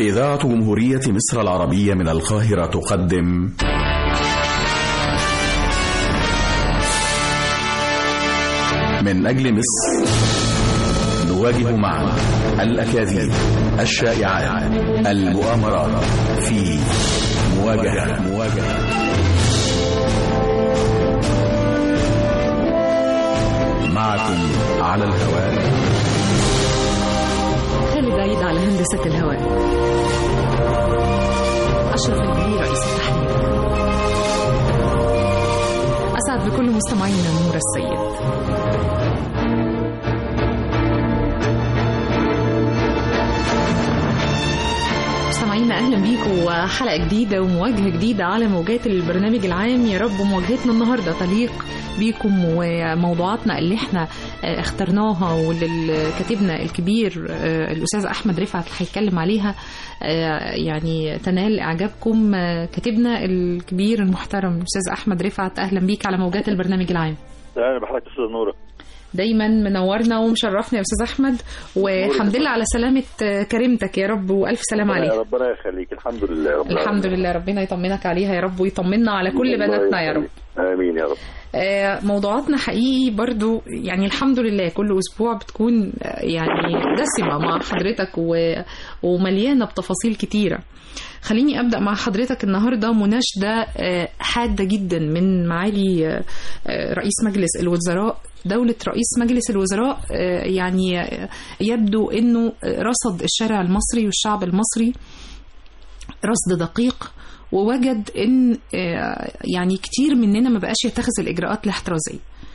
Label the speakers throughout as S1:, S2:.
S1: إذاعة جمهورية مصر العربية من القاهرة تقدم من أجل مصر نواجه معا الأكاذيب الشائعات المؤامرات في مواجهة مواجهة معكم على الهواء
S2: خالد عيد على هندسة الهواء أشرف البهي رئيس التحرير أسعد بكل مستمعينا نور السيد مستمعينا اهلا بيكم وحلقه جديده ومواجهه جديده على موجات البرنامج العام يا رب مواجهتنا النهارده تليق بيكم وموضوعاتنا اللي احنا اخترناها واللي كاتبنا الكبير الاستاذ احمد رفعت اللي هيتكلم عليها يعني تنال اعجابكم كاتبنا الكبير المحترم الاستاذ احمد رفعت اهلا بيك على موجات البرنامج العام
S3: اهلا بحضرتك استاذ نوره
S2: دايما منورنا ومشرفنا يا استاذ احمد والحمد لله على سلامه كريمتك يا رب والف سلام عليك
S3: ربنا يخليك الحمد لله رب
S2: الحمد لله ربنا يطمنك عليها يا رب ويطمنا على كل بناتنا يا رب
S3: امين يا رب
S2: موضوعاتنا حقيقي برضو يعني الحمد لله كل اسبوع بتكون يعني دسمه مع حضرتك ومليانه بتفاصيل كتيره خليني ابدا مع حضرتك النهارده مناشده حاده جدا من معالي رئيس مجلس الوزراء دولة رئيس مجلس الوزراء يعني يبدو انه رصد الشارع المصري والشعب المصري رصد دقيق ووجد ان يعني كتير مننا ما بقاش يتخذ الاجراءات الاحترازيه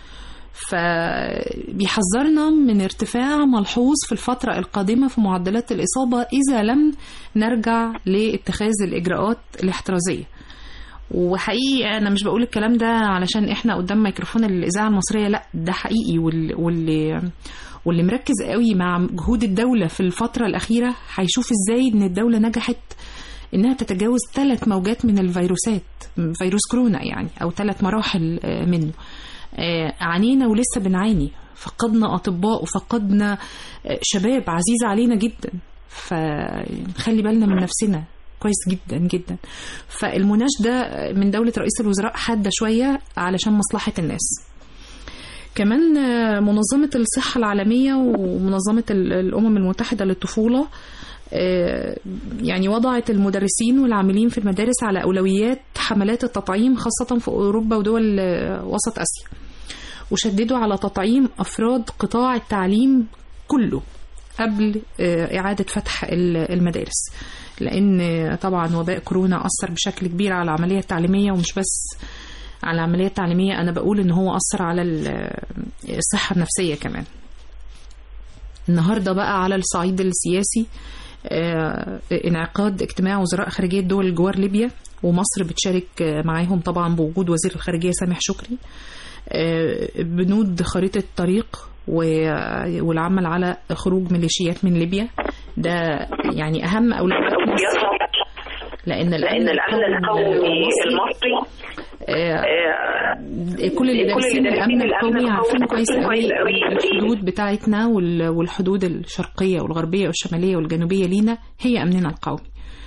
S2: فبيحذرنا من ارتفاع ملحوظ في الفترة القادمة في معدلات الإصابة إذا لم نرجع لاتخاذ الإجراءات الاحترازية وحقيقي أنا مش بقول الكلام ده علشان إحنا قدام ميكروفون الإذاعة المصرية لا ده حقيقي واللي واللي مركز قوي مع جهود الدولة في الفترة الأخيرة هيشوف إزاي إن الدولة نجحت انها تتجاوز ثلاث موجات من الفيروسات فيروس كورونا يعني او ثلاث مراحل منه عانينا ولسه بنعاني فقدنا اطباء وفقدنا شباب عزيز علينا جدا فخلي بالنا من نفسنا كويس جدا جدا فالمناشده من دوله رئيس الوزراء حاده شويه علشان مصلحه الناس كمان منظمه الصحه العالميه ومنظمه الامم المتحده للطفوله يعني وضعت المدرسين والعاملين في المدارس على أولويات حملات التطعيم خاصة في أوروبا ودول وسط آسيا وشددوا على تطعيم أفراد قطاع التعليم كله قبل إعادة فتح المدارس لأن طبعا وباء كورونا أثر بشكل كبير على العملية التعليمية ومش بس على العملية التعليمية أنا بقول إن هو أثر على الصحة النفسية كمان النهارده بقى على الصعيد السياسي انعقاد اجتماع وزراء خارجية دول جوار ليبيا ومصر بتشارك معاهم طبعا بوجود وزير الخارجية سامح شكري بنود خريطة الطريق والعمل على خروج ميليشيات من ليبيا ده يعني أهم أولويات مصر لأن
S4: لأن الأمن القومي المصري
S2: كل اللي دارسين الامن القومي عارفين كويس قوي الحدود بتاعتنا والحدود الشرقيه والغربيه والشماليه والجنوبيه لينا هي امننا القومي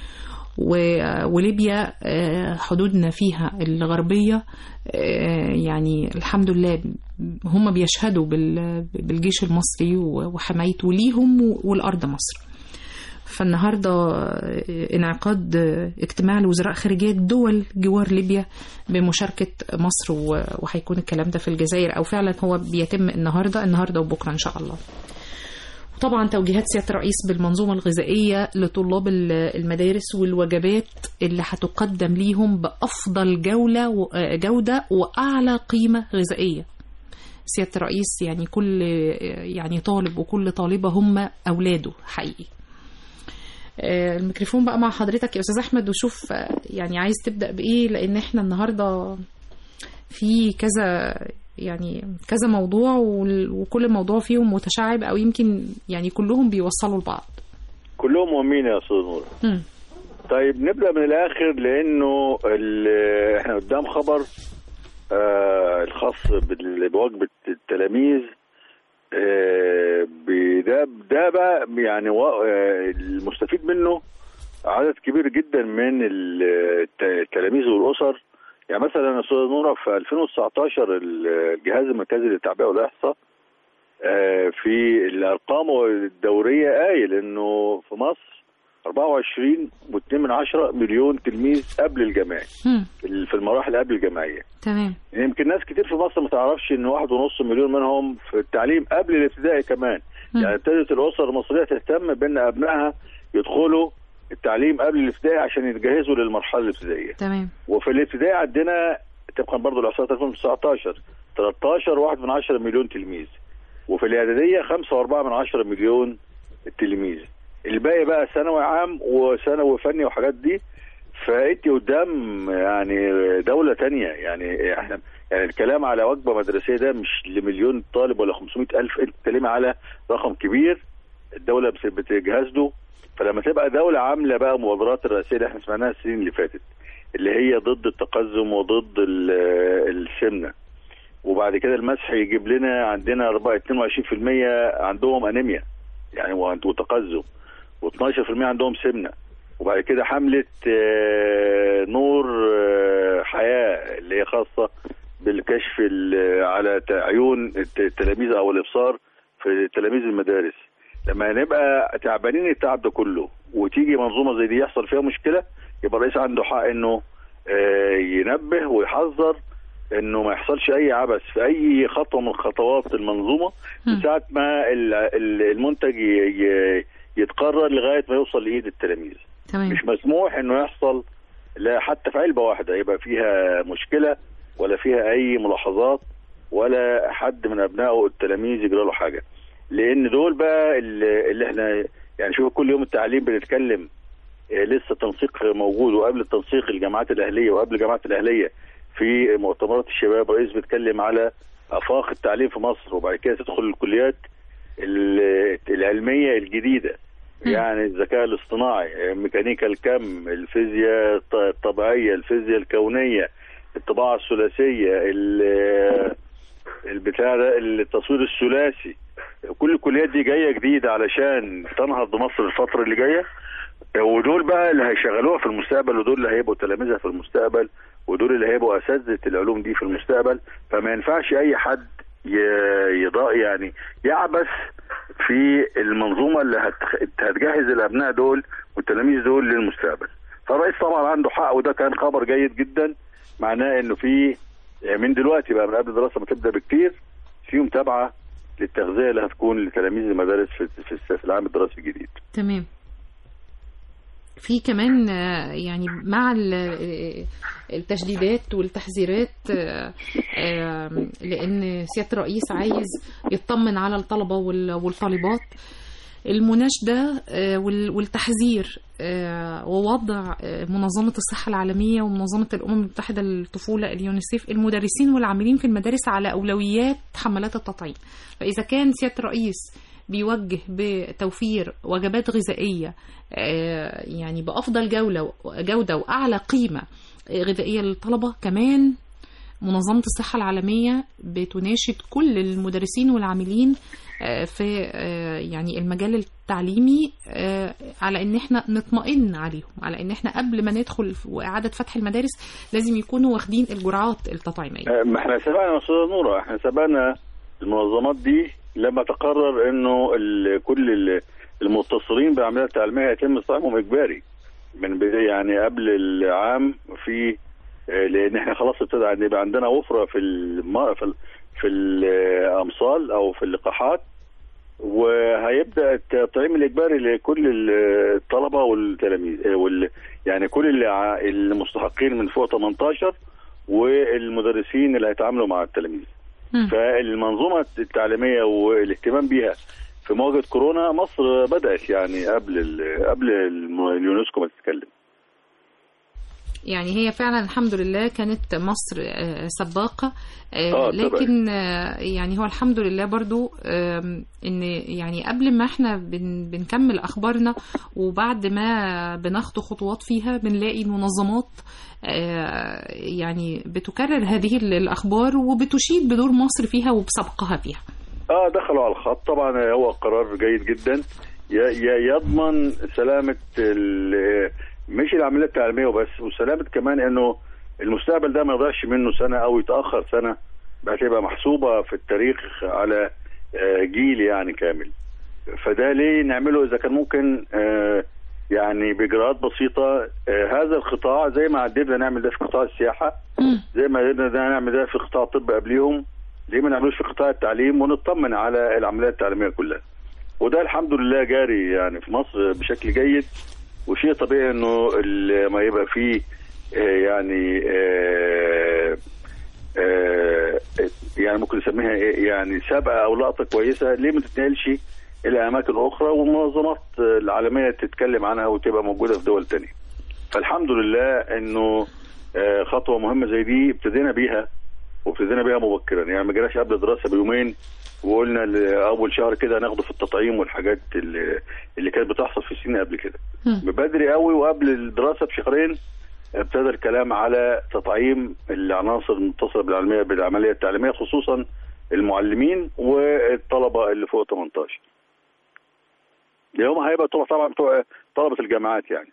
S2: وليبيا حدودنا فيها الغربيه يعني الحمد لله هم بيشهدوا بالجيش المصري وحمايته ليهم والارض مصر فالنهارده انعقاد اجتماع لوزراء خارجيه دول جوار ليبيا بمشاركه مصر وهيكون الكلام ده في الجزائر او فعلا هو بيتم النهارده النهارده وبكره ان شاء الله. طبعا توجيهات سياده الرئيس بالمنظومه الغذائيه لطلاب المدارس والوجبات اللي هتقدم ليهم بافضل جوله جوده واعلى قيمه غذائيه. سياده الرئيس يعني كل يعني طالب وكل طالبه هم اولاده حقيقي. الميكروفون بقى مع حضرتك يا استاذ احمد وشوف يعني عايز تبدا بايه لان احنا النهارده في كذا يعني كذا موضوع وكل موضوع فيهم متشعب او يمكن يعني كلهم بيوصلوا لبعض
S3: كلهم مهمين يا استاذ نور طيب نبدا من الاخر لانه احنا قدام خبر آه الخاص بوجبه التلاميذ ده ده بقى يعني المستفيد منه عدد كبير جدا من الت- التلاميذ والاسر يعني مثلا يا استاذ نوره في 2019 الجهاز المركزي للتعبئه والاحصاء آه، في الارقام الدوريه قايل انه في مصر 24 و2 من عشرة مليون تلميذ قبل الجامعي
S2: مم.
S3: في ال- في المراحل قبل الجامعيه
S2: تمام
S3: يعني يمكن ناس كتير في مصر ما تعرفش ان واحد ونص مليون منهم في التعليم قبل الابتدائي كمان
S2: مم.
S3: يعني ابتدت الاسر المصريه تهتم بان ابنائها يدخلوا التعليم قبل الابتدائي عشان يتجهزوا للمرحله الابتدائيه
S2: تمام
S3: وفي الابتدائي عندنا طبقا برضه لاحصائيات 2019 13 واحد من 10 مليون تلميذ وفي الاعداديه 5.4 من 10 مليون تلميذ الباقي بقى ثانوي عام وثانوي فني وحاجات دي فانت قدام يعني دوله تانية يعني احنا يعني الكلام على وجبه مدرسيه ده مش لمليون طالب ولا 500 الف انت بتتكلمي على رقم كبير الدوله بت- بتجهز له فلما تبقى دوله عامله بقى مبادرات الرئاسيه اللي احنا سمعناها السنين اللي فاتت اللي هي ضد التقزم وضد ال- السمنه وبعد كده المسح يجيب لنا عندنا 4 22% عندهم انيميا يعني وعند- وتقزم و12% عندهم سمنه وبعد كده حمله آه، نور آه، حياه اللي هي خاصه بالكشف ال- على ت- عيون الت- التلاميذ او الابصار في تلاميذ المدارس لما نبقى تعبانين التعب ده كله وتيجي منظومه زي دي يحصل فيها مشكله يبقى الرئيس عنده حق انه آه، ينبه ويحذر انه ما يحصلش اي عبث في اي خطوه من خطوات المنظومه من ساعه ما ال- ال- المنتج ي- ي- يتقرر لغايه ما يوصل لايد التلاميذ
S2: تمام
S3: مش مسموح انه يحصل لا حتى في علبه واحده يبقى فيها مشكله ولا فيها اي ملاحظات ولا حد من ابنائه التلاميذ يجرى له حاجه لان دول بقى اللي اللي احنا يعني شوف كل يوم التعليم بنتكلم آه، لسه تنسيق موجود وقبل التنسيق الجامعات الاهليه وقبل الجامعات الاهليه في مؤتمرات الشباب رئيس بيتكلم على افاق التعليم في مصر وبعد كده تدخل الكليات ال- العلميه الجديده يعني الذكاء الاصطناعي ميكانيكا الكم الفيزياء الط- الطبيعيه الفيزياء الكونيه الطباعه الثلاثيه ال- البتاع ده التصوير الثلاثي كل الكليات دي جايه جديده علشان تنهض مصر الفتره اللي جايه ودول بقى اللي هيشغلوها في المستقبل ودول اللي هيبقوا تلاميذها في المستقبل ودول اللي هيبقوا اساتذه العلوم دي في المستقبل فما ينفعش اي حد ي- يضاء يعني يعبث في المنظومه اللي هتخ- هتجهز الابناء دول والتلاميذ دول للمستقبل فالرئيس طبعا عنده حق وده كان خبر جيد جدا معناه انه في يعني من دلوقتي بقى من قبل الدراسه ما تبدا بكتير في متابعه للتغذيه اللي هتكون لتلاميذ المدارس في في في العام الدراسي الجديد
S2: تمام في كمان آه، يعني مع ال- آه، التشديدات والتحذيرات آه، آه، لان سياده الرئيس عايز يطمن على الطلبه وال- والطالبات المناشده آه، وال- والتحذير آه، ووضع آه، منظمه الصحه العالميه ومنظمه الامم المتحده للطفوله اليونيسيف المدرسين والعاملين في المدارس على اولويات حملات التطعيم فاذا كان سياده الرئيس بيوجه بتوفير وجبات غذائيه آه، يعني بافضل جوله جوده واعلى قيمه غذائيه للطلبه كمان منظمه الصحه العالميه بتناشد كل المدرسين والعاملين آه، في آه، يعني المجال التعليمي آه، على ان احنا نطمئن عليهم على ان احنا قبل ما ندخل في- واعاده فتح المدارس لازم يكونوا واخدين الجرعات التطعيميه
S3: آه، ما احنا سبقنا يا استاذه نوره احنا سبقنا المنظمات دي لما تقرر انه ال- كل ال- المتصلين بالعمليه التعليميه يتم استطعامهم اجباري من بدايه يعني قبل العام في آه، لان احنا خلاص ابتدى عن- يبقى عندنا وفره في الم... في, ال... في الامصال او في اللقاحات وهيبدا التطعيم الاجباري لكل ال- الطلبه والتلاميذ آه، وال... يعني كل اللي ع- المستحقين من فوق 18 والمدرسين اللي هيتعاملوا مع التلاميذ
S2: مم.
S3: فالمنظومه التعليميه والاهتمام بيها في مواجهه كورونا مصر بدات يعني قبل ال... قبل الم- اليونسكو ما تتكلم
S2: يعني هي فعلا الحمد لله كانت مصر آه، سباقة آه،
S3: آه،
S2: لكن آه، يعني هو الحمد لله برضو آم، ان يعني قبل ما احنا بن بنكمل اخبارنا وبعد ما بناخد خطوات فيها بنلاقي منظمات آه، يعني بتكرر هذه ال- الاخبار وبتشيد بدور مصر فيها وبسبقها فيها
S3: اه دخلوا على الخط طبعا هو قرار جيد جدا ي- ي- يضمن سلامه ال- العمليات التعليميه وبس وسلامه كمان انه المستقبل ده ما يضيعش منه سنه او يتاخر سنه هتبقى محسوبه في التاريخ على آه، جيل يعني كامل فده ليه نعمله اذا كان ممكن آه، يعني باجراءات بسيطه آه، هذا القطاع زي ما قدرنا نعمل ده في قطاع السياحه
S2: مم.
S3: زي ما قدرنا نعمل ده في قطاع الطب قبليهم ليه ما نعملوش في قطاع التعليم ونطمن على العمليات التعليميه كلها وده الحمد لله جاري يعني في مصر بشكل جيد وشيء طبيعي انه ال- ما يبقى فيه آه، يعني آه، آه، يعني ممكن نسميها إيه؟ يعني سابقه او لقطه كويسه ليه ما تتنقلش الى اماكن اخرى والمنظمات العالميه تتكلم عنها وتبقى موجوده في دول تانية فالحمد لله انه آه، خطوه مهمه زي دي ابتدينا بيها وابتدينا بيها مبكرا يعني ما جيناش قبل الدراسه بيومين وقلنا ل- اول شهر كده ناخده في التطعيم والحاجات اللي, اللي كانت بتحصل في السنين قبل كده
S2: مم.
S3: بدري قوي وقبل الدراسه بشهرين ابتدى الكلام على تطعيم العناصر المتصله بالعلميه بالعمليه التعليميه خصوصا المعلمين والطلبه اللي فوق 18 اليوم هيبقى طبعا طبعا بتوع طلبه الجامعات يعني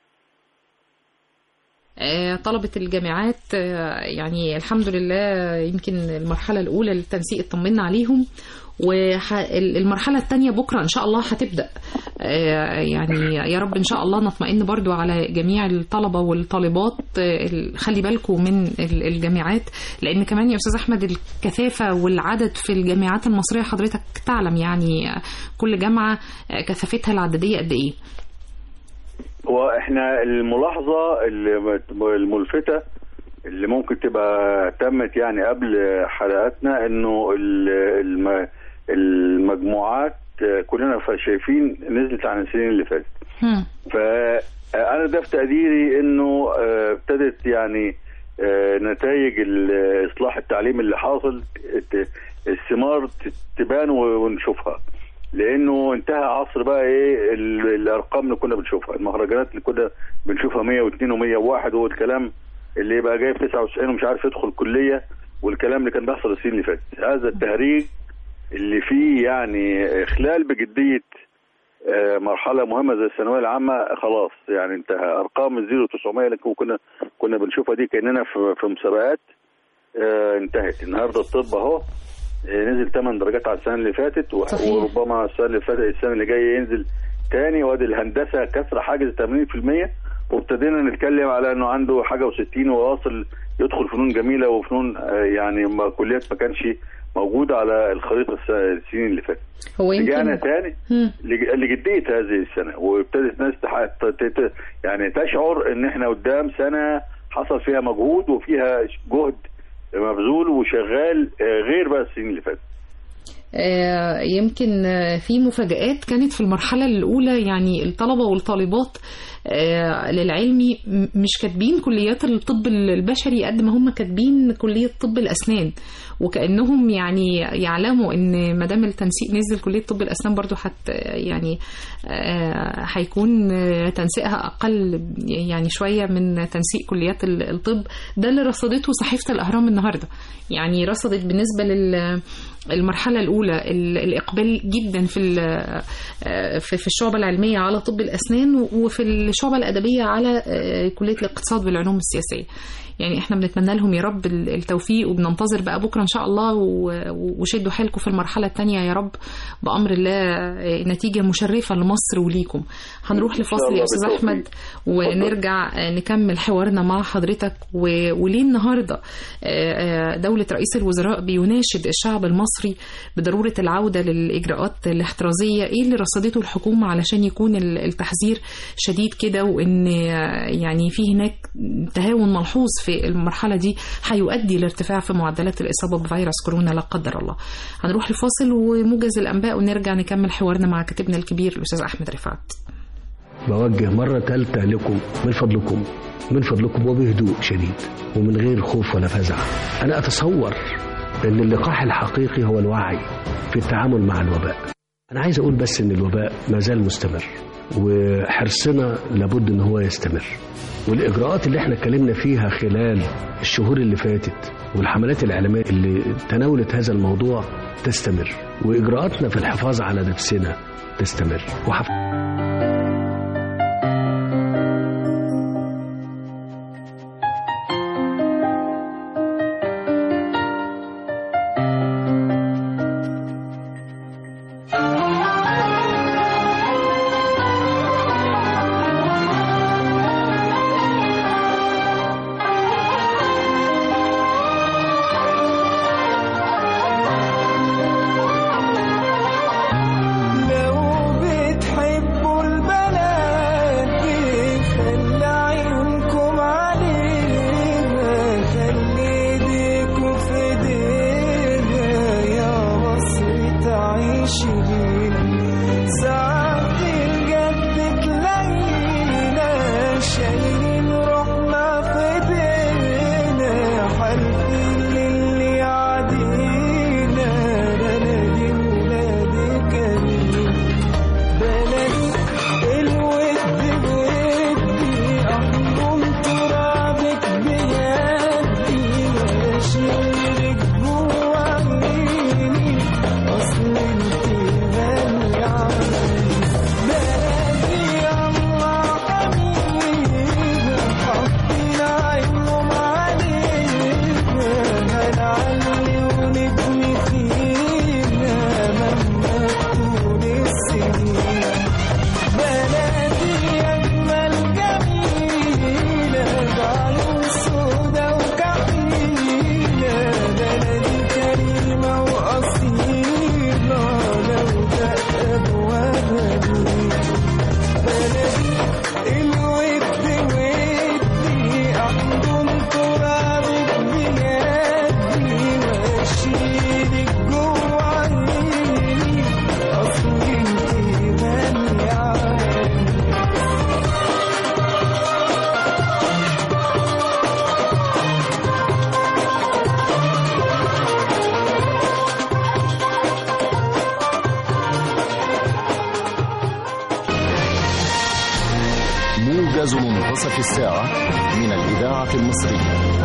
S2: آه، طلبة الجامعات آه، يعني الحمد لله يمكن المرحلة الأولى للتنسيق اطمنا عليهم والمرحلة الثانية بكرة إن شاء الله هتبدأ آه، يعني يا رب إن شاء الله نطمئن برضو على جميع الطلبة والطالبات آه، ال- خلي بالكم من ال- الجامعات لأن كمان يا أستاذ أحمد الكثافة والعدد في الجامعات المصرية حضرتك تعلم يعني آه، كل جامعة آه، كثافتها العددية قد إيه
S3: هو احنا الملاحظه اللي- الملفته اللي ممكن تبقى تمت يعني قبل حلقاتنا انه ال- الم- المجموعات آه، كلنا ف- شايفين نزلت عن السنين اللي فاتت
S2: هم.
S3: فانا ده في تقديري انه آه، ابتدت يعني آه، نتائج الاصلاح التعليمي اللي حاصل ت- الثمار ت- تبان و- ونشوفها لانه انتهى عصر بقى ايه ال- الارقام اللي كنا بنشوفها المهرجانات اللي كنا بنشوفها 102 و101 والكلام اللي يبقى جايب 99 ومش عارف يدخل كليه والكلام اللي كان بيحصل السنين اللي فاتت هذا التهريج اللي فيه يعني اخلال بجديه آه، مرحله مهمه زي الثانويه العامه خلاص يعني انتهى ارقام الزيرو 900 اللي كنا كنا بنشوفها دي كاننا في في مسابقات آه، انتهت النهارده الطب اهو آه، نزل 8 درجات على السنه اللي فاتت و-
S2: صحيح.
S3: وربما السنه اللي فاتت السنه اللي جايه ينزل تاني وادي الهندسه كسر حاجز 80% وابتدينا نتكلم على انه عنده حاجه و60 وواصل يدخل فنون جميله وفنون آه، يعني ما- كليات ما كانش موجوده على الخريطه الس- السنين اللي فاتت
S2: هو
S3: رجعنا
S2: يمكن
S3: تاني
S2: هم.
S3: لج- لجديه هذه السنه وابتدت ناس تح- ت- ت- ت- يعني تشعر ان احنا قدام سنه حصل فيها مجهود وفيها جهد مبذول وشغال آه، غير بقى السنين اللي فاتت
S2: آه، يمكن آه، في مفاجآت كانت في المرحلة الأولى يعني الطلبة والطالبات آه، للعلمي م- مش كاتبين كليات الطب البشري قد ما هم كاتبين كلية طب الأسنان وكأنهم يعني يعلموا إن ما دام التنسيق نزل كلية طب الأسنان برضو حت يعني آه، هيكون آه، تنسيقها أقل يعني شوية من تنسيق كليات ال- الطب ده اللي رصدته صحيفة الأهرام النهاردة يعني رصدت بالنسبة لل المرحلة الأولى ال- الإقبال جدا في ال- في في الشعبة العلمية على طب الأسنان وفي الشعبة الأدبية على آه، كلية الاقتصاد والعلوم السياسية يعني احنا بنتمنى لهم يا رب ال- التوفيق وبننتظر بقى بكره ان شاء الله و- وشدوا حيلكم في المرحله الثانيه يا رب بامر الله آه، نتيجه مشرفه لمصر وليكم هنروح
S3: إن شاء
S2: لفاصل
S3: الله
S2: يا استاذ
S3: بالتوفيق.
S2: احمد ونرجع آه، نكمل حوارنا مع حضرتك و- وليه النهارده آه، آه، دولة رئيس الوزراء بيناشد الشعب المصري بضرورة العودة للإجراءات الاحترازية إيه اللي رصدته الحكومة علشان يكون ال- التحذير شديد كده وإن آه، يعني في هناك تهاون ملحوظ في المرحلة دي هيؤدي لارتفاع في معدلات الإصابة بفيروس كورونا لا قدر الله هنروح لفاصل وموجز الأنباء ونرجع نكمل حوارنا مع كاتبنا الكبير الأستاذ أحمد رفعت
S5: بوجه مرة ثالثة لكم من فضلكم من فضلكم وبهدوء شديد ومن غير خوف ولا فزع أنا أتصور أن اللقاح الحقيقي هو الوعي في التعامل مع الوباء أنا عايز أقول بس أن الوباء ما زال مستمر وحرصنا لابد أن هو يستمر والإجراءات اللي احنا اتكلمنا فيها خلال الشهور اللي فاتت والحملات الإعلامية اللي تناولت هذا الموضوع تستمر وإجراءاتنا في الحفاظ على نفسنا تستمر وحف...
S6: خلي عيونكم علينا خلي ايديكم في ايدينا يا مصر تعيشي لينا ساعات الجد تلاقينا شايلين روحنا في ايدينا حالفين للي عادينا بلدي ولادي كريم بلدي الود بودي احضن ترابك بيدي واشيلك جوا عيني اصل انت غالي علي بلدي الله حبيبي حطينا عينهم علينا هنعلي ونبني فينا مهما تكون السنين بلدي أجمل جميلة بعيون سودا وكحيلة بلدي كريمة وأصيلة لو دق أبوابها بلدي الود ودي أحضن ترابك بيدي وأشيلك جوا عيني أصل انت غالية علي
S7: موجز منتصف الساعة من الإذاعة المصرية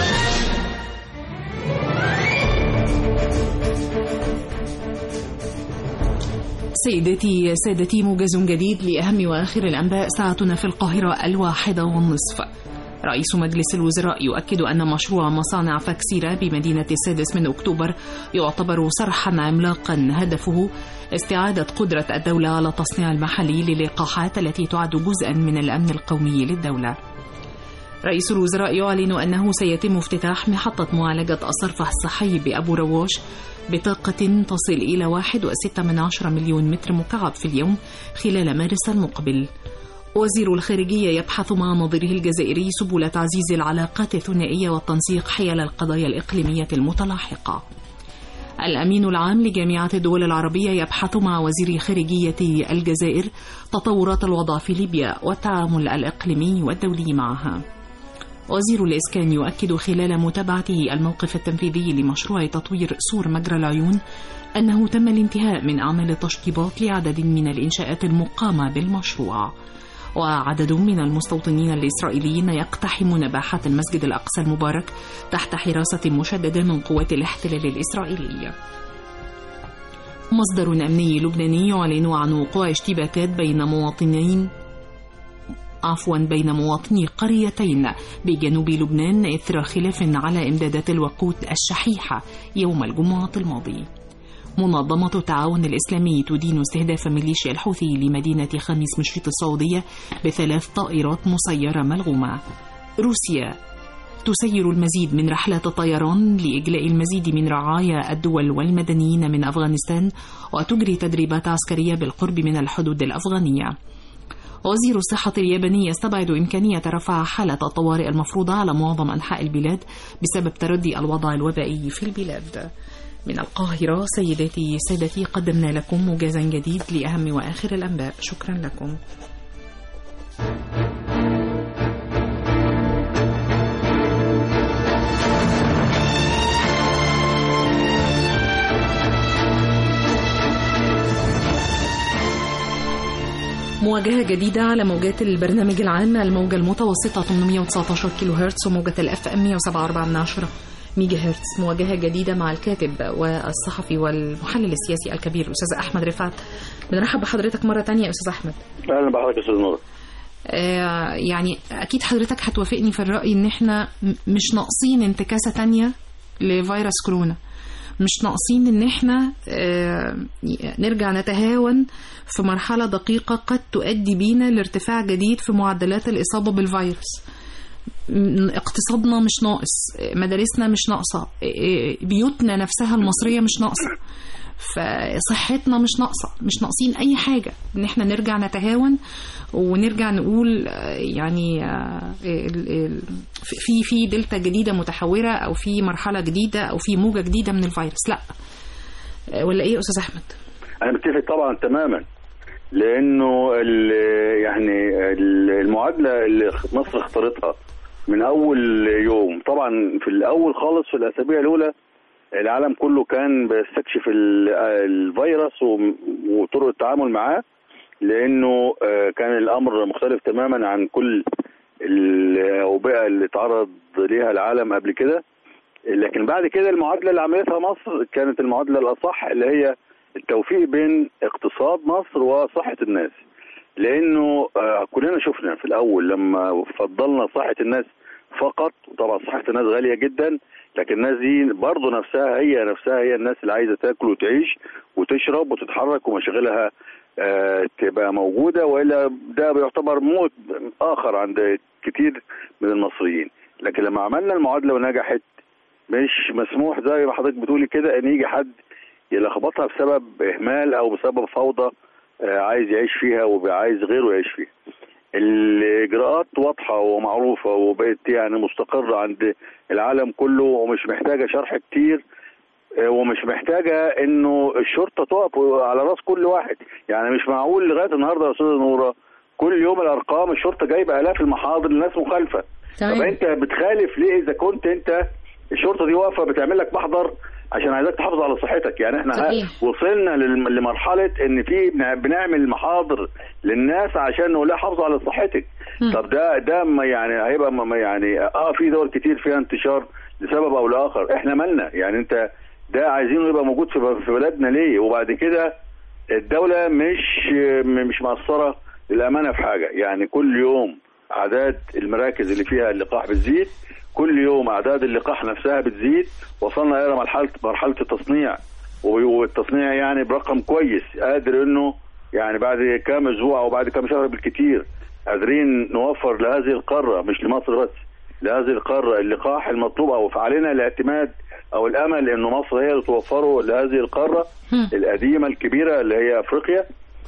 S2: سيداتي سادتي موجز جديد لأهم وآخر الأنباء ساعتنا في القاهرة الواحدة والنصف رئيس مجلس الوزراء يؤكد أن مشروع مصانع فاكسيرا بمدينة السادس من أكتوبر يعتبر صرحا عملاقا هدفه استعادة قدرة الدولة على التصنيع المحلي للقاحات التي تعد جزءا من الأمن القومي للدولة رئيس الوزراء يعلن أنه سيتم افتتاح محطة معالجة الصرف الصحي بأبو رواش بطاقة تصل إلى 1.6 مليون متر مكعب في اليوم خلال مارس المقبل وزير الخارجية يبحث مع نظيره الجزائري سبل تعزيز العلاقات الثنائية والتنسيق حيال القضايا الإقليمية المتلاحقة الأمين العام لجامعة الدول العربية يبحث مع وزير خارجية الجزائر تطورات الوضع في ليبيا والتعامل الإقليمي والدولي معها وزير الإسكان يؤكد خلال متابعته الموقف التنفيذي لمشروع تطوير سور مجرى العيون أنه تم الانتهاء من أعمال التشطيبات لعدد من الإنشاءات المقامة بالمشروع وعدد من المستوطنين الإسرائيليين يقتحمون باحة المسجد الأقصى المبارك تحت حراسة مشددة من قوات الاحتلال الإسرائيلي مصدر أمني لبناني يعلن عن وقوع اشتباكات بين مواطنين عفوا بين مواطني قريتين بجنوب لبنان إثر خلاف على إمدادات الوقود الشحيحة يوم الجمعة الماضي منظمة التعاون الإسلامي تدين استهداف ميليشيا الحوثي لمدينة خميس مشيط السعودية بثلاث طائرات مسيرة ملغومة روسيا تسير المزيد من رحلات الطيران لإجلاء المزيد من رعايا الدول والمدنيين من أفغانستان وتجري تدريبات عسكرية بالقرب من الحدود الأفغانية وزير الصحة الياباني يستبعد إمكانية رفع حالة الطوارئ المفروضة على معظم أنحاء البلاد بسبب تردي الوضع الوبائي في البلاد من القاهرة سيداتي سادتي قدمنا لكم موجزا جديد لأهم وآخر الأنباء شكرا لكم مواجهة جديدة على موجات البرنامج العام الموجة المتوسطة 819 كيلو هرتز وموجة الاف ام 107.4 ميجا هرتز مواجهة جديدة مع الكاتب والصحفي والمحلل السياسي الكبير الأستاذ أحمد رفعت بنرحب بحضرتك مرة تانية يا أستاذ أحمد
S3: اهلا بحضرتك يا استاذ نور
S2: آه يعني أكيد حضرتك هتوافقني في الرأي إن إحنا م- مش ناقصين انتكاسة تانية لفيروس كورونا مش ناقصين ان احنا آه، نرجع نتهاون في مرحلة دقيقة قد تؤدي بينا لارتفاع جديد في معدلات الإصابة بالفيروس م- اقتصادنا مش ناقص مدارسنا مش ناقصة آه، بيوتنا نفسها المصرية مش ناقصة فصحتنا مش ناقصه مش ناقصين اي حاجه ان احنا نرجع نتهاون ونرجع نقول آه، يعني آه، ال- ال- في في دلتا جديده متحوره او في مرحله جديده او في موجه جديده من الفيروس لا آه، ولا ايه يا استاذ احمد
S3: انا متفق طبعا تماما لانه ال- يعني ال- المعادله اللي مصر اختارتها من اول يوم طبعا في الاول خالص في الاسابيع الاولى العالم كله كان بيستكشف ال- الفيروس وم- وطرق التعامل معاه لانه آه، كان الامر مختلف تماما عن كل الاوبئه اللي تعرض ليها العالم قبل كده لكن بعد كده المعادله اللي عملتها مصر كانت المعادله الاصح اللي هي التوفيق بين اقتصاد مصر وصحه الناس لانه آه، كلنا شفنا في الاول لما فضلنا صحه الناس فقط وطبعا صحه الناس غاليه جدا لكن الناس دي برضه نفسها هي نفسها هي الناس اللي عايزه تاكل وتعيش وتشرب وتتحرك ومشاغلها آه، تبقى موجوده والا ده بيعتبر موت اخر عند كتير من المصريين لكن لما عملنا المعادله ونجحت مش مسموح زي ما حضرتك بتقولي كده ان يجي حد يلخبطها بسبب اهمال او بسبب فوضى آه، عايز يعيش فيها وعايز غيره يعيش فيها الاجراءات واضحه ومعروفه وبقت يعني مستقره عند العالم كله ومش محتاجه شرح كتير آه، ومش محتاجه انه الشرطه تقف على راس كل واحد يعني مش معقول لغايه النهارده يا استاذه نوره كل يوم الارقام الشرطه جايبه الاف المحاضر لناس مخالفه طب انت بتخالف ليه اذا كنت انت الشرطه دي واقفه بتعمل لك محضر عشان عايزاك تحافظ على صحتك يعني احنا
S2: صحيح.
S3: ها- وصلنا للم- لمرحله ان في بنع- بنعمل محاضر للناس عشان نقول لها حافظوا على صحتك
S2: مم.
S3: طب ده ده ما يعني هيبقى ما- ما يعني اه في دول كتير فيها انتشار لسبب او لاخر احنا مالنا يعني انت ده عايزينه يبقى موجود في في بلدنا ليه وبعد كده الدولة مش مش مقصرة للأمانة في حاجة يعني كل يوم أعداد المراكز اللي فيها اللقاح بتزيد كل يوم أعداد اللقاح نفسها بتزيد وصلنا إلى مرحلة مرحلة التصنيع والتصنيع يعني برقم كويس قادر إنه يعني بعد كام أسبوع أو بعد كام شهر بالكتير قادرين نوفر لهذه القارة مش لمصر بس لهذه القارة اللقاح المطلوب أو علينا الاعتماد أو الأمل إنه مصر هي اللي توفره لهذه القارة
S2: هم.
S3: القديمة الكبيرة اللي هي أفريقيا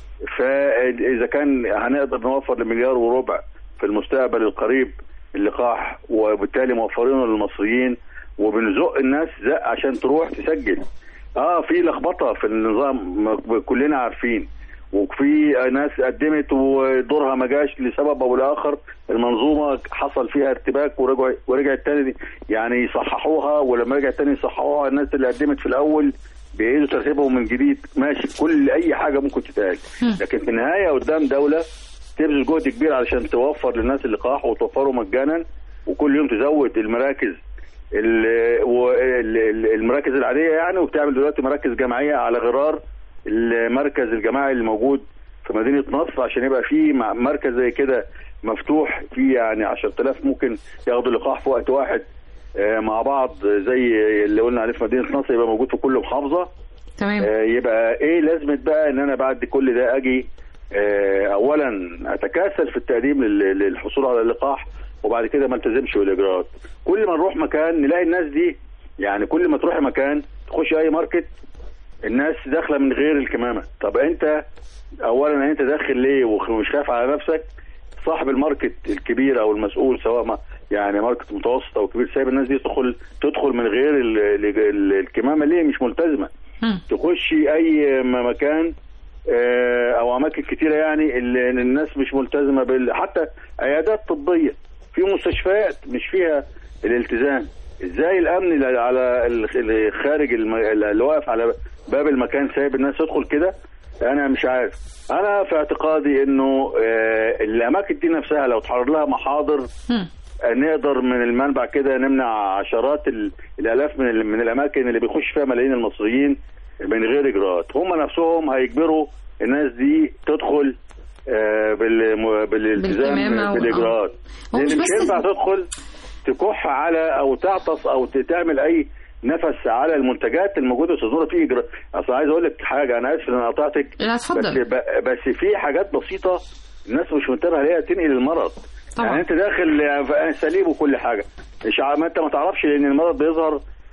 S3: فإذا كان هنقدر نوفر لمليار وربع في المستقبل القريب اللقاح وبالتالي موفرينه للمصريين وبنزق الناس زق عشان تروح تسجل اه في لخبطه في النظام م- كلنا عارفين وفي ناس قدمت ودورها ما جاش لسبب او لاخر المنظومه حصل فيها ارتباك ورجع ورجعت تاني يعني يصححوها ولما رجعت تاني يصححوها الناس اللي قدمت في الاول بيعيدوا ترتيبهم من جديد ماشي كل اي حاجه ممكن تتقال لكن في النهايه قدام دوله تبذل جهد كبير علشان توفر للناس اللقاح وتوفره مجانا وكل يوم تزود المراكز ال- وال- ال- المراكز العاديه يعني وبتعمل دلوقتي مراكز جماعيه على غرار المركز الجماعي اللي موجود في مدينه نصر عشان يبقى في مع- مركز زي كده مفتوح فيه يعني 10000 ممكن ياخدوا لقاح في وقت واحد آه، مع بعض زي اللي قلنا عليه في مدينه نصر يبقى موجود في كل محافظه
S2: تمام
S3: آه، يبقى ايه لازمه بقى ان انا بعد كل ده اجي آه، اولا اتكاسل في التقديم لل- للحصول على اللقاح وبعد كده ما التزمش بالاجراءات كل ما نروح مكان نلاقي الناس دي يعني كل ما تروحي مكان تخش اي ماركت الناس داخله من غير الكمامه طب انت اولا انت داخل ليه ومش خايف على نفسك صاحب الماركت الكبير او المسؤول سواء ما يعني ماركت متوسط او كبير سايب الناس دي تدخل تدخل من غير ال- ال- ال- الكمامه ليه مش ملتزمه
S2: هم.
S3: تخشي اي م- مكان آه، او اماكن كتيره يعني اللي الناس مش ملتزمه بال حتى عيادات طبيه في مستشفيات مش فيها الالتزام ازاي الامن اللي على ال- اللي خارج الم... اللي واقف على باب المكان سايب الناس تدخل كده انا مش عارف انا في اعتقادي انه آه، الاماكن دي نفسها لو اتحرر لها محاضر
S2: هم.
S3: نقدر من المنبع كده نمنع عشرات ال- الالاف من ال- من الاماكن اللي بيخش فيها ملايين المصريين من غير اجراءات هم نفسهم هيجبروا الناس دي تدخل آه، بال- بالالتزام
S2: بالكمامة و-
S3: بالاجراءات
S2: هو
S3: لان
S2: مش
S3: مش
S2: بس-
S3: ينفع تدخل تكح على او تعطس او ت- تعمل اي نفس على المنتجات الموجوده في الصدور في اجراء اصل عايز اقول لك حاجه انا اسف ان انا قطعتك
S2: لا اتفضل
S3: بس ب- بس في حاجات بسيطه الناس مش منتبهه ليها تنقل المرض
S2: طبعا.
S3: يعني انت داخل سليم وكل حاجه مش ع- ما انت ما تعرفش لان المرض بيظهر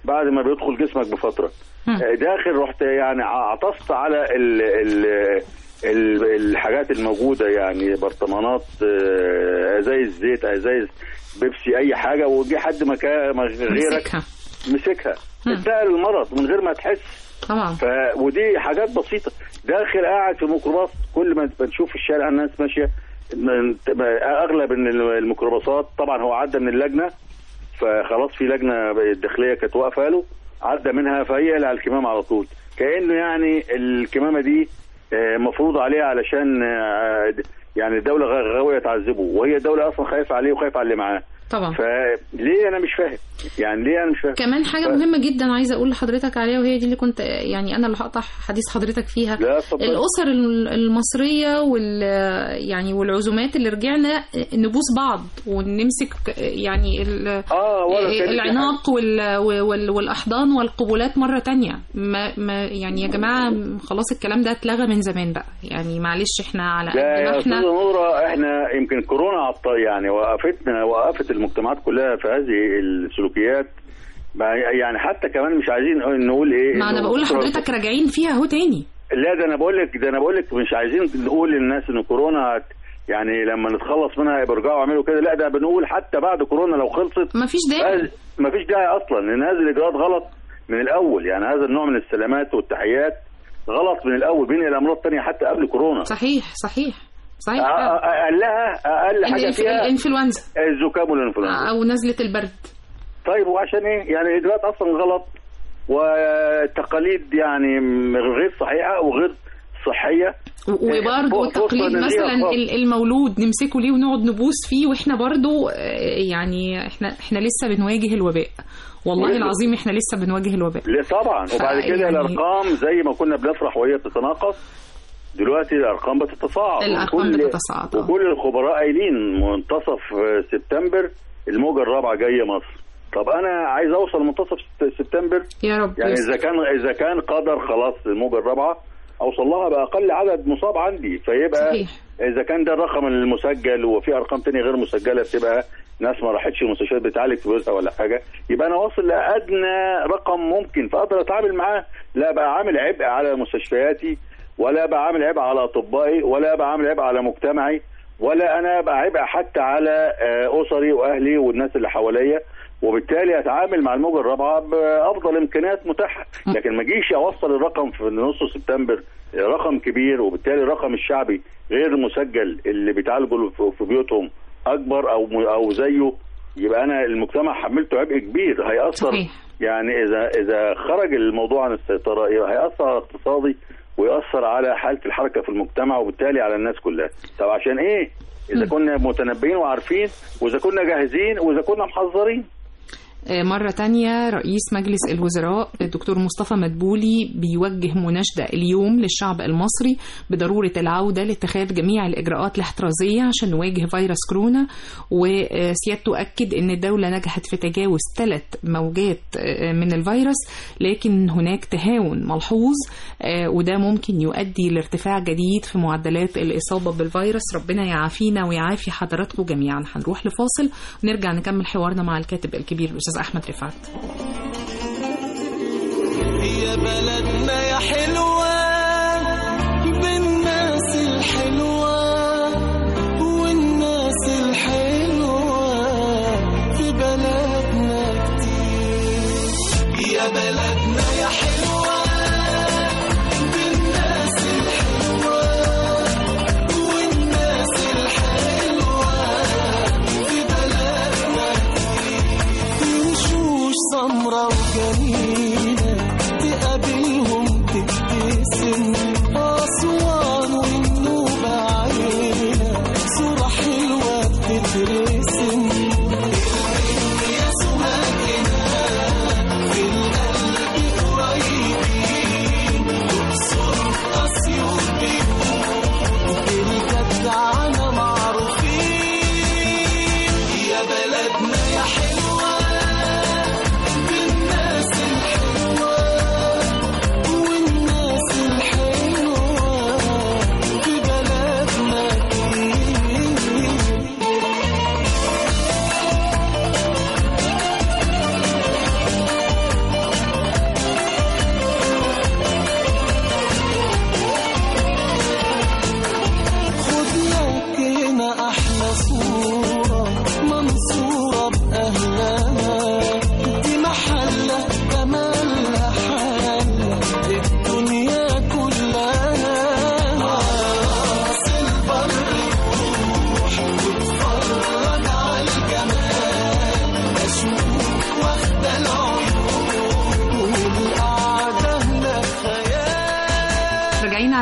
S3: بعد ما بيدخل جسمك بفتره آه، داخل رحت يعني عطست على ال ال ال الحاجات الموجوده يعني برطمانات آه، ازايز زيت ازايز بيبسي اي حاجه وجي حد مكا ما غيرك
S2: مسكها.
S3: مسكها انتقل المرض من غير ما تحس
S2: طبعا
S3: ف... ودي حاجات بسيطه داخل قاعد في ميكروباص كل ما بنشوف في الشارع الناس ماشيه من- اغلب إن الميكروباصات طبعا هو عدى من اللجنه فخلاص في لجنه الداخليه كانت واقفه له عدى منها فهي على الكمامه على طول كانه يعني الكمامه دي آه، مفروض عليها علشان آه، يعني الدوله غ- غاويه تعذبه وهي الدوله اصلا خايفه عليه وخايفه على اللي معاه
S2: طبعا
S3: فليه انا مش فاهم يعني ليه انا مش فاهم
S2: كمان حاجة
S3: ف-
S2: مهمة جدا عايزة أقول لحضرتك عليها وهي دي اللي كنت يعني أنا اللي هقطع حديث حضرتك فيها
S3: لا اتفضل.
S2: الأسر ال- المصرية وال يعني والعزومات اللي رجعنا نبوس بعض ونمسك يعني ال-
S3: اه ولا كأن في
S2: العناق وال وال والأحضان والقبولات مرة تانية ما, ما يعني يا جماعة خلاص الكلام ده اتلغى من زمان بقى يعني معلش احنا على قد
S3: لا
S2: ما
S3: يا استاذه
S2: احنا
S3: نوره احنا يمكن كورونا عط يعني وقفتنا وقفت المجتمعات كلها في هذه السلوكيات ما- يعني حتى كمان مش عايزين نقول ايه
S2: ما أنا
S3: إنه
S2: بقول
S3: أسرة-
S2: لحضرتك راجعين فيها أهو تاني
S3: لا ده انا بقول لك ده انا بقول لك مش عايزين نقول للناس ان كورونا هت- يعني لما نتخلص منها يبقى ارجعوا اعملوا كده لا ده بنقول حتى بعد كورونا لو خلصت
S2: مفيش داعي
S3: ما فيش داعي اصلا لان هذه الاجراءات غلط من الاول يعني هذا النوع من السلامات والتحيات غلط من الاول بين الامراض الثانيه حتى قبل كورونا
S2: صحيح صحيح صحيح
S3: أ-
S2: فعلا.
S3: أ- اقلها اقل حاجه
S2: الانف-
S3: فيها
S2: الانفلونزا
S3: الزكام والانفلونزا
S2: او نزله البرد
S3: طيب وعشان ايه يعني الاجراءات اصلا غلط والتقاليد يعني غير صحيحه وغير صحيه
S2: وبرضه
S3: فوق- فوق
S2: تقليد
S3: صناديق
S2: مثلا
S3: فوق.
S2: ال- المولود نمسكه ليه ونقعد نبوس فيه واحنا برضه يعني احنا احنا لسه بنواجه الوباء والله
S3: ولسه-
S2: العظيم احنا لسه بنواجه الوباء
S3: لا طبعا وبعد كده
S2: يعني-
S3: الارقام زي ما كنا بنفرح وهي بتتناقص دلوقتي الارقام بتتصاعد
S2: الأرقام
S3: وكل-
S2: بتتصاعد، آه.
S3: وكل الخبراء قايلين منتصف آه، سبتمبر الموجه الرابعه جايه مصر طب انا عايز اوصل منتصف ست- سبتمبر
S2: يا رب
S3: يعني
S2: يستر.
S3: اذا كان اذا كان قدر خلاص الموجه الرابعه اوصل لها باقل عدد مصاب عندي فيبقى
S2: صحيح.
S3: اذا كان ده الرقم المسجل وفي ارقام تانية غير مسجله بتبقى ناس ما راحتش المستشفيات بتعالج في بيوتها ولا حاجه يبقى انا واصل لادنى رقم ممكن فاقدر اتعامل معاه لا بقى عامل عبء على مستشفياتي ولا بقى عامل عبء على اطبائي ولا بقى عامل عبء على مجتمعي ولا انا بقى عبء حتى على آه، اسري واهلي والناس اللي حواليا وبالتالي اتعامل مع الموجه الرابعه بافضل امكانيات متاحه لكن ما اجيش اوصل الرقم في نص سبتمبر رقم كبير وبالتالي الرقم الشعبي غير المسجل اللي بيتعالجوا في- في بيوتهم اكبر او او زيه يبقى انا المجتمع حملته عبء كبير هياثر
S2: صحيح.
S3: يعني اذا اذا خرج الموضوع عن السيطره يبقى هياثر على اقتصادي ويأثر على حالة الحركة في المجتمع وبالتالي على الناس كلها طب عشان ايه اذا كنا متنبئين وعارفين واذا كنا جاهزين واذا كنا محذرين
S2: آه، مرة تانية رئيس مجلس الوزراء الدكتور مصطفى مدبولي بيوجه مناشدة اليوم للشعب المصري بضرورة العودة لاتخاذ جميع الإجراءات الاحترازية عشان نواجه فيروس كورونا وسيادته أكد أن الدولة نجحت في تجاوز ثلاث موجات آه، من الفيروس لكن هناك تهاون ملحوظ آه، وده ممكن يؤدي لارتفاع جديد في معدلات الإصابة بالفيروس ربنا يعافينا ويعافي حضراتكم جميعا هنروح لفاصل ونرجع نكمل حوارنا مع الكاتب الكبير الأستاذ أحمد رفعت
S6: يا بلدنا يا حلوة بالناس الحلوة والناس الحلوة في بلدنا كتير يا بلدنا يا حلوة بالناس الحلوة والناس الحلوة في بلدنا كتير وشوش سمرة وجميلة تقابلهم تبتسم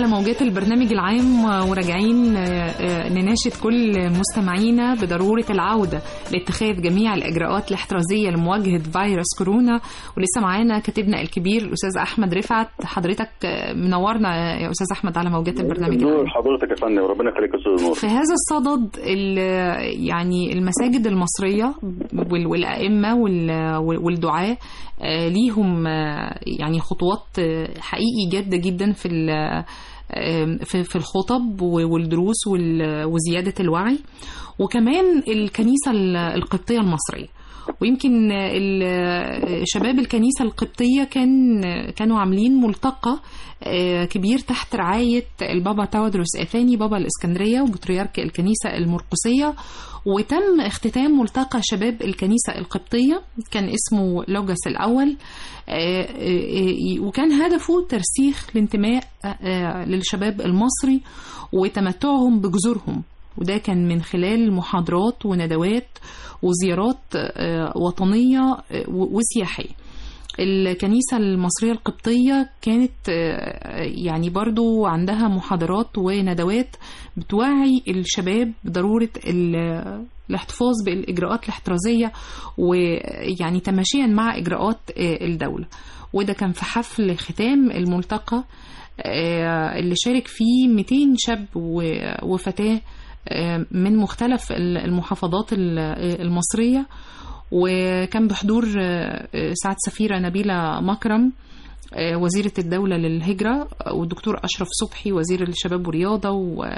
S2: على موجات البرنامج العام وراجعين آه، آه، نناشد كل مستمعينا بضرورة العودة لاتخاذ جميع الإجراءات الاحترازية لمواجهة فيروس كورونا ولسه معانا كاتبنا الكبير الأستاذ أحمد رفعت حضرتك آه، منورنا يا أستاذ أحمد على موجات البرنامج العام
S3: نور حضرتك يا فندم ربنا يخليك يا استاذ نور
S2: في هذا الصدد ال- يعني المساجد المصرية وال- والأئمة وال- والدعاة آه، ليهم آه، يعني خطوات آه، حقيقي جادة جدا في ال- آه، في في الخطب والدروس وال- وزيادة الوعي وكمان الكنيسة ال- القبطية المصرية ويمكن ال- شباب الكنيسة القبطية كان كانوا عاملين ملتقى آه، كبير تحت رعاية البابا تودروس أثاني بابا الإسكندرية وبطريرك الكنيسة المرقسية وتم اختتام ملتقى شباب الكنيسة القبطية كان اسمه لوجس الأول آه، آه، وكان هدفه ترسيخ الانتماء آه، للشباب المصري وتمتعهم بجذورهم وده كان من خلال محاضرات وندوات وزيارات آه، وطنية آه، و- وسياحية الكنيسة المصرية القبطية كانت آه، يعني برضو عندها محاضرات وندوات بتوعي الشباب بضرورة ال- الاحتفاظ بالإجراءات الاحترازية ويعني تماشيا مع إجراءات آه، الدولة وده كان في حفل ختام الملتقى آه، اللي شارك فيه 200 شاب و- وفتاة آه، من مختلف ال- المحافظات ال- المصرية وكان بحضور آه، آه، سعادة سفيرة نبيلة مكرم آه، وزيرة الدولة للهجرة والدكتور أشرف صبحي وزير الشباب والرياضة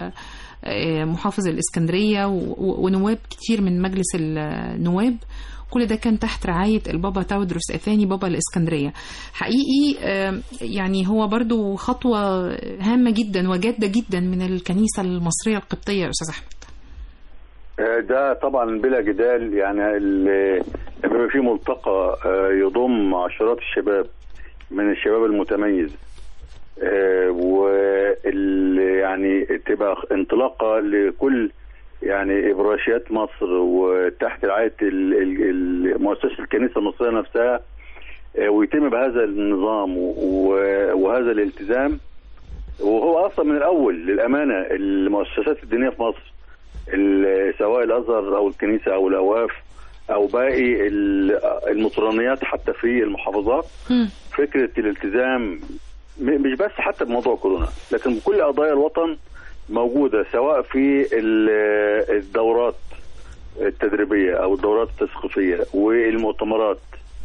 S2: ومحافظ الإسكندرية و- و- ونواب كتير من مجلس النواب كل ده كان تحت رعاية البابا تودروس أثاني بابا الإسكندرية حقيقي آه، يعني هو برضو خطوة هامة جدا وجادة جدا من الكنيسة المصرية القبطية يا أستاذ أحمد
S3: آه، ده طبعا بلا جدال يعني ال- لما يبقى في ملتقى آه، يضم عشرات الشباب من الشباب المتميز آه، وال يعني تبقى انطلاقه لكل يعني ابراشيات مصر وتحت رعايه ال- ال- ال- مؤسسه الكنيسه المصريه نفسها آه، ويتم بهذا النظام و- وهذا الالتزام وهو اصلا من الاول للامانه المؤسسات الدينيه في مصر ال- سواء الازهر او الكنيسه او الاوقاف او باقي ال- المطرانيات حتى في المحافظات
S2: مم.
S3: فكره الالتزام م- مش بس حتى بموضوع كورونا لكن بكل قضايا الوطن موجوده سواء في ال- الدورات التدريبيه او الدورات التثقيفيه والمؤتمرات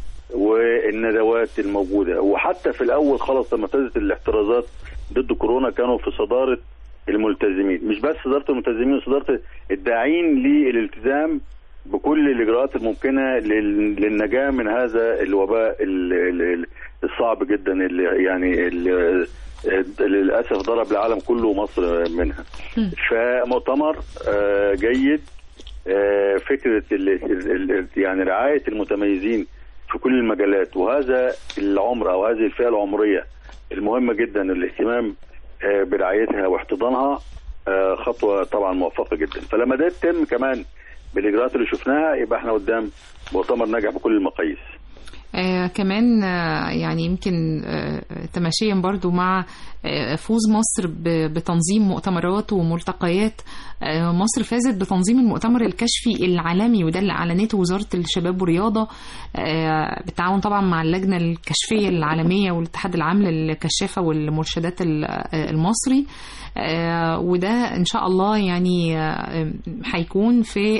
S3: والندوات الموجوده وحتى في الاول خلاص لما ابتدت الاحترازات ضد كورونا كانوا في صداره الملتزمين مش بس صداره الملتزمين صداره الداعين للالتزام بكل الاجراءات الممكنه لل- للنجاه من هذا الوباء ال- ال- الصعب جدا اللي يعني اللي للاسف ضرب العالم كله ومصر منها فمؤتمر آه، جيد آه، فكره ال- ال- ال- يعني رعايه المتميزين في كل المجالات وهذا العمر او هذه الفئه العمريه المهمه جدا الاهتمام آه، برعايتها واحتضانها آه، خطوه طبعا موفقه جدا فلما ده يتم كمان بالاجراءات اللي شفناها يبقى احنا قدام مؤتمر ناجح بكل المقاييس
S2: آه كمان آه يعني يمكن آه تماشيا برضو مع آه فوز مصر ب- بتنظيم مؤتمرات وملتقيات آه مصر فازت بتنظيم المؤتمر الكشفي العالمي وده اللي أعلنته وزارة الشباب والرياضة آه بالتعاون طبعا مع اللجنة الكشفية العالمية والاتحاد العام للكشافة والمرشدات ال- آه المصري آه وده إن شاء الله يعني آه، هيكون في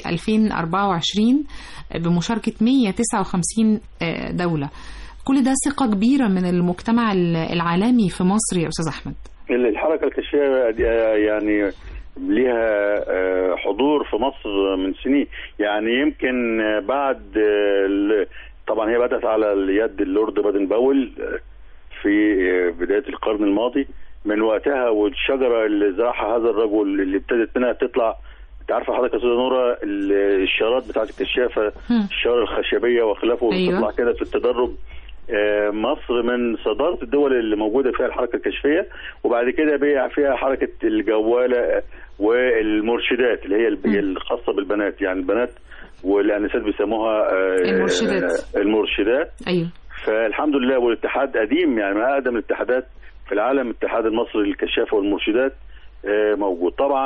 S2: 2024 بمشاركة 159 آه، دولة كل ده ثقة كبيرة من المجتمع ال- العالمي في مصر يا أستاذ أحمد
S3: الحركه الكشفيه دي، آه، يعني ليها آه، حضور في مصر من سنين يعني يمكن آه، بعد آه، ال- طبعا هي بدات على اليد اللورد بادن باول آه، في آه، بدايه القرن الماضي من وقتها والشجره اللي زرعها هذا الرجل اللي ابتدت منها تطلع انت عارفه حضرتك يا استاذه نوره ال- الشارات بتاعت الكشافه
S2: هم.
S3: الشاره الخشبيه وخلافه
S2: أيوة.
S3: بتطلع كده في التدرج آه، مصر من صدارة الدول اللي موجودة فيها الحركة الكشفية وبعد كده بقى فيها حركة الجوالة والمرشدات اللي هي الب-
S2: م.
S3: الخاصة بالبنات يعني البنات والأنسات بيسموها آه،
S2: المرشدات.
S3: آه، المرشدات
S2: أيوه
S3: فالحمد لله والاتحاد قديم يعني من أقدم الاتحادات في في العالم الاتحاد المصري للكشافه والمرشدات آه، موجود طبعا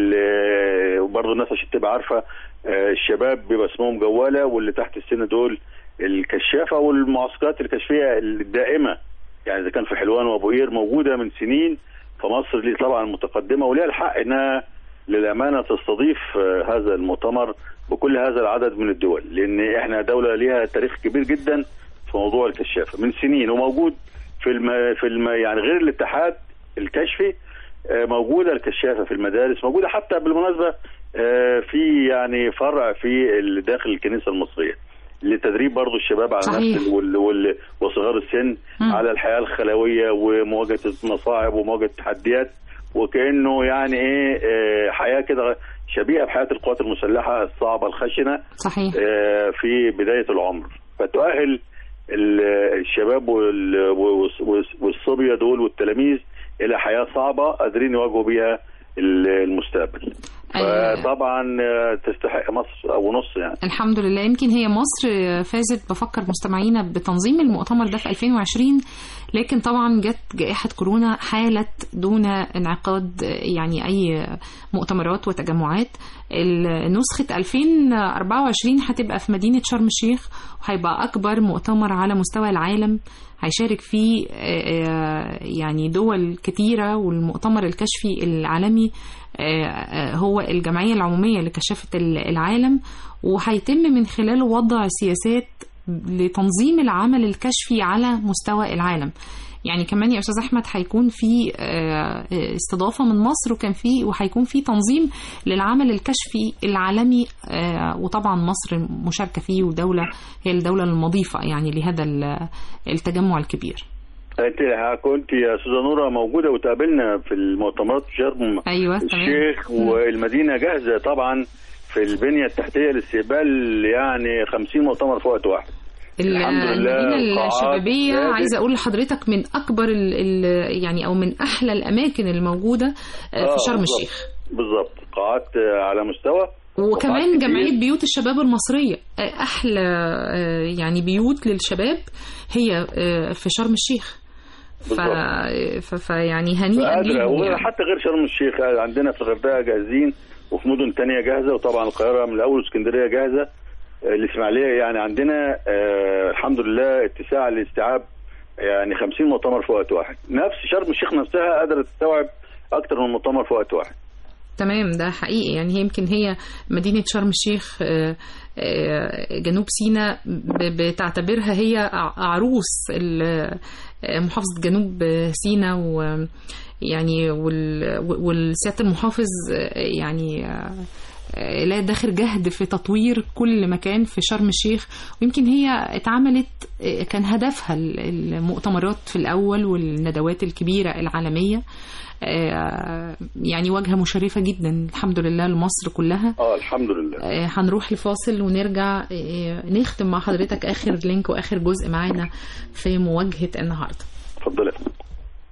S3: ال- برضه الناس عشان تبقى عارفه آه، الشباب بيبقى اسمهم جواله واللي تحت السن دول الكشافه والمعسكرات الكشفيه الدائمه يعني اذا كان في حلوان وابو قير موجوده من سنين فمصر دي طبعا متقدمه وليها الحق انها للامانه تستضيف آه، هذا المؤتمر بكل هذا العدد من الدول لان احنا دوله ليها تاريخ كبير جدا في موضوع الكشافه من سنين وموجود في الم... في الم... يعني غير الاتحاد الكشفي آه، موجوده الكشافه في المدارس موجوده حتى بالمناسبه آه، في يعني فرع في ال- داخل الكنيسه المصريه لتدريب برضو الشباب على
S2: صحيح.
S3: نفس وال... وال... وصغار السن
S2: مم.
S3: على الحياه الخلويه ومواجهه المصاعب ومواجهه التحديات وكانه يعني ايه آه، حياه كده شبيهه بحياه القوات المسلحه الصعبه الخشنه
S2: صحيح
S3: آه، في بدايه العمر فتؤهل ال- الشباب وال- والص- والصبيه دول والتلاميذ الى حياه صعبه قادرين يواجهوا بيها ال- المستقبل
S2: أيوة.
S3: فطبعا آه، تستحق مصر او نص يعني
S2: الحمد لله يمكن هي مصر فازت بفكر مستمعينا بتنظيم المؤتمر ده في 2020 لكن طبعا جت جائحة كورونا حالت دون انعقاد يعني أي مؤتمرات وتجمعات ال- نسخة 2024 هتبقى في مدينة شرم الشيخ وهيبقى أكبر مؤتمر على مستوى العالم هيشارك فيه آه، آه، يعني دول كتيرة والمؤتمر الكشفي العالمي آه، آه، هو الجمعية العمومية لكشافة ال- العالم وهيتم من خلاله وضع سياسات لتنظيم العمل الكشفي على مستوى العالم يعني كمان يا استاذ احمد هيكون في آه، استضافه من مصر وكان في وهيكون في تنظيم للعمل الكشفي العالمي آه، وطبعا مصر مشاركه فيه ودوله هي الدوله المضيفه يعني لهذا ال- التجمع الكبير
S3: انت كنت يا استاذه نوره موجوده وتقابلنا في المؤتمرات في شرم
S2: ايوه تمام
S3: الشيخ والمدينه جاهزه طبعا في البنيه التحتيه لاستقبال يعني 50 مؤتمر في وقت واحد الحمد لله
S2: المدينة
S3: القاعات
S2: الشبابية
S3: زادت.
S2: عايزة أقول لحضرتك من أكبر ال ال يعني أو من أحلى الأماكن الموجودة آه، في
S3: آه،
S2: شرم
S3: بالظبط.
S2: الشيخ
S3: بالظبط قاعات آه، على مستوى
S2: وكمان
S3: وقاعات كتير.
S2: جمعية بيوت الشباب المصرية آه، أحلى آه، يعني بيوت للشباب هي آه، في شرم الشيخ ف... ف... فيعني هنيئا
S3: قادرة
S2: ليهم يعني.
S3: وحتى غير شرم الشيخ عندنا في الغردقه جاهزين وفي مدن تانية جاهزه وطبعا القاهره من الاول اسكندريه جاهزه آه، الاسماعيليه يعني عندنا آه الحمد لله اتساع لاستيعاب يعني 50 مؤتمر في وقت واحد نفس شرم الشيخ نفسها قادره تستوعب اكتر من مؤتمر في وقت واحد
S2: تمام ده حقيقي يعني هي يمكن هي مدينة شرم الشيخ آه، آه، جنوب سيناء ب- بتعتبرها هي ع- عروس ال- آه، محافظة جنوب سيناء و يعني وال- والسيادة المحافظ آه، يعني آه، آه، لا داخل جهد في تطوير كل مكان في شرم الشيخ ويمكن هي اتعملت آه، كان هدفها ال- المؤتمرات في الأول والندوات الكبيرة العالمية آه، يعني واجهة مشرفة جدا الحمد لله لمصر كلها
S3: اه الحمد لله
S2: آه، هنروح لفاصل ونرجع آه، نختم مع حضرتك آخر لينك وآخر جزء معانا في مواجهة النهاردة
S3: اتفضل يا فندم.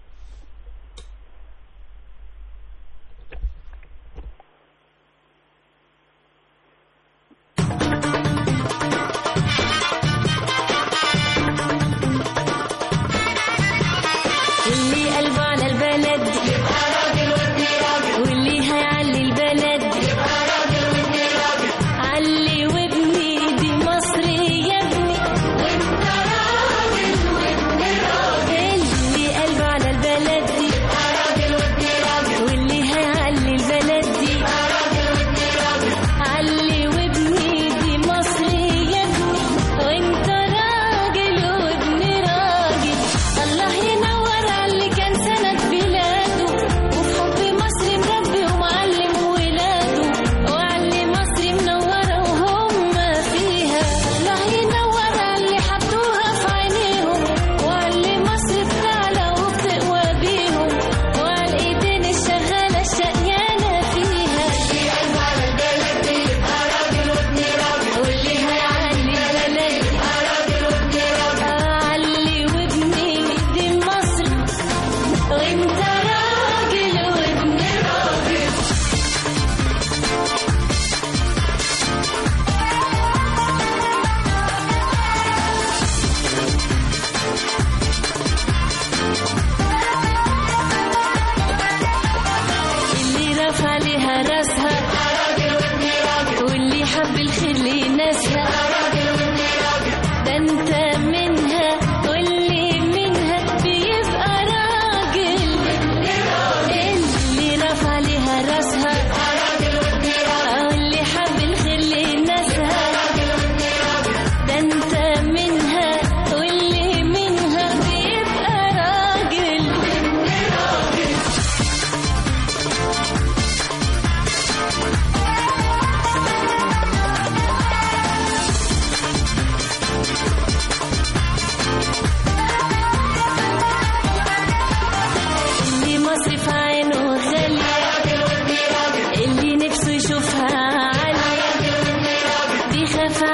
S8: واللي قلبه على البلد يبقى راجل وابن راجل واللي هيعلي البلد يبقى راجل وابن راجل علي وابني دي مصر يا ابني وانت راجل وابن راجل اللي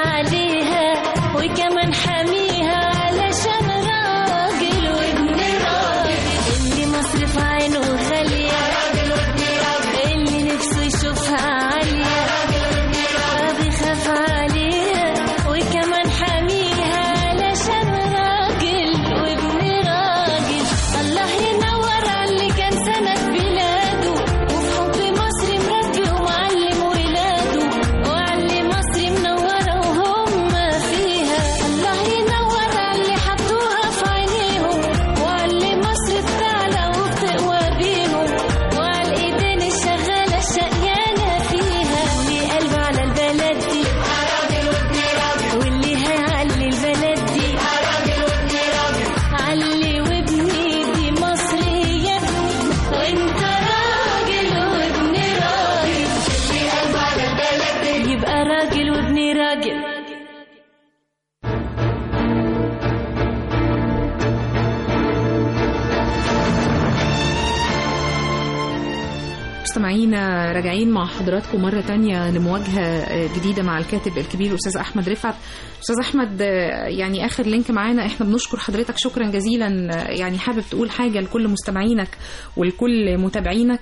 S8: عليها وكمان حاميها علشان راجل وابن راجل اللي مصرف عينه غالية اللي نفسه يشوفها عالية بيخاف عليها وكمان حاميها علشان راجل وابن راجل الله ينور على اللي كان سند بلاده وفي حب مصر مربي ومعلم ولاده وعلي مصر منورة وهم فيها الله ينور على اللي حطوها في عينيهم وعلي مصر بتعلى وبتقوى بيهم وعلى الايدين الشغالة الشقيانة فيها اللي قلب على البلد دي واللي هيعلي البلد دي علي وابني دي مصرية وانت راجل وابن راجل اللي قلب على البلد دي يبقى راجل وابن راجل
S2: مستمعينا راجعين مع حضراتكم مرة تانية لمواجهة جديدة مع الكاتب الكبير الأستاذ أحمد رفعت أستاذ أحمد يعني آخر لينك معانا إحنا بنشكر حضرتك شكرا جزيلا يعني حابب تقول حاجة لكل مستمعينك ولكل متابعينك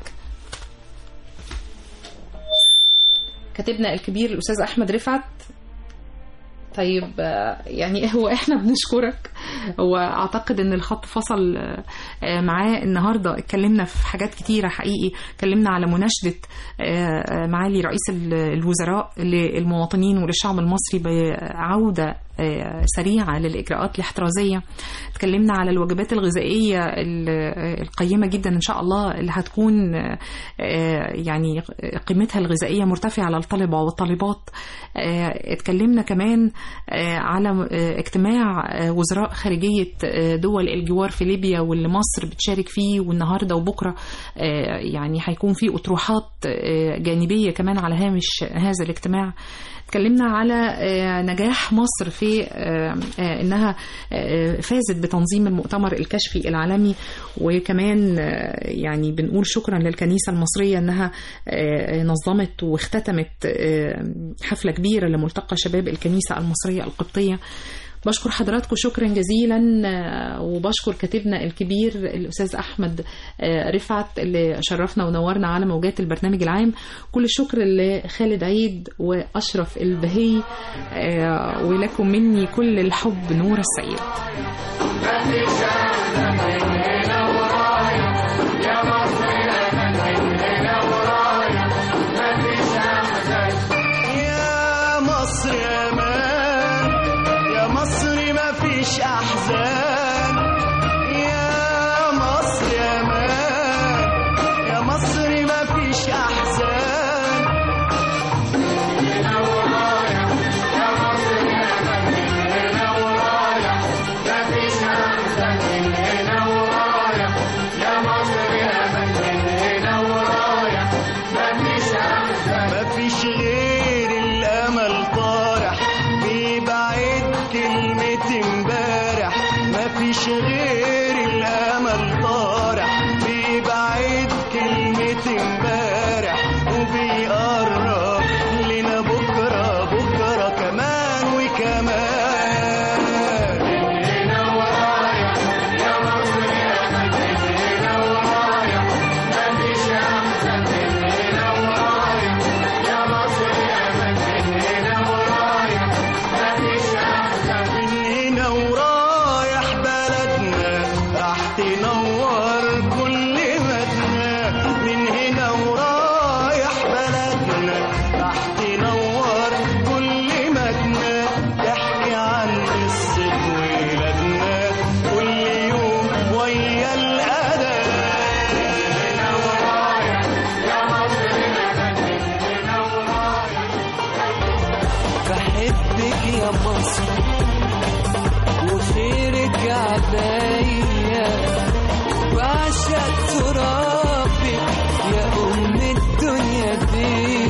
S2: كاتبنا الكبير الأستاذ أحمد رفعت طيب آه، يعني هو احنا بنشكرك هو اعتقد ان الخط فصل آه، آه، معاه النهارده اتكلمنا في حاجات كتيره حقيقي اتكلمنا على مناشده آه، آه، معالي رئيس ال- الوزراء للمواطنين وللشعب المصري بعوده آه، سريعه للاجراءات الاحترازيه اتكلمنا على الوجبات الغذائيه ال- آه، القيمه جدا ان شاء الله اللي هتكون آه، آه، يعني قيمتها الغذائيه مرتفعه للطلبه والطالبات آه، اتكلمنا كمان آه، على آه، اجتماع آه، وزراء خارجيه آه، دول الجوار في ليبيا واللي مصر بتشارك فيه والنهارده وبكره آه، يعني هيكون في اطروحات آه، جانبيه كمان على هامش هذا الاجتماع اتكلمنا على آه، نجاح مصر في آه، آه، انها آه، فازت بتنظيم المؤتمر الكشفي العالمي وكمان آه، يعني بنقول شكرا للكنيسه المصريه انها آه، نظمت واختتمت آه، حفله كبيره لملتقى شباب الكنيسه المصريه القبطيه بشكر حضراتكم شكرا جزيلا آه، وبشكر كاتبنا الكبير الاستاذ احمد آه، رفعت اللي شرفنا ونورنا على موجات البرنامج العام كل الشكر لخالد عيد واشرف البهي آه، ولكم مني كل الحب نور السيد
S6: يا مصر يا مان يا مصر ما فيش احزان يا مصر يا مان يا مصر ما فيش احزان ما فيش غير الامل طارح بيبعد كلمة امبارح ما فيش غير الامل طارح بيبعد كلمة امبارح وبيقرب لنا بكرة بكرة كمان وكمان من هنا ورايح بلدنا راح تنور كل مدنا من هنا ورايح بلدنا راح تنور كل مدنا تحكي عن قصة ولادنا كل يوم ويا الأذى
S9: بحبك يا مصر وخيرك عليا بعشق ترابك يا أم الدنيا دي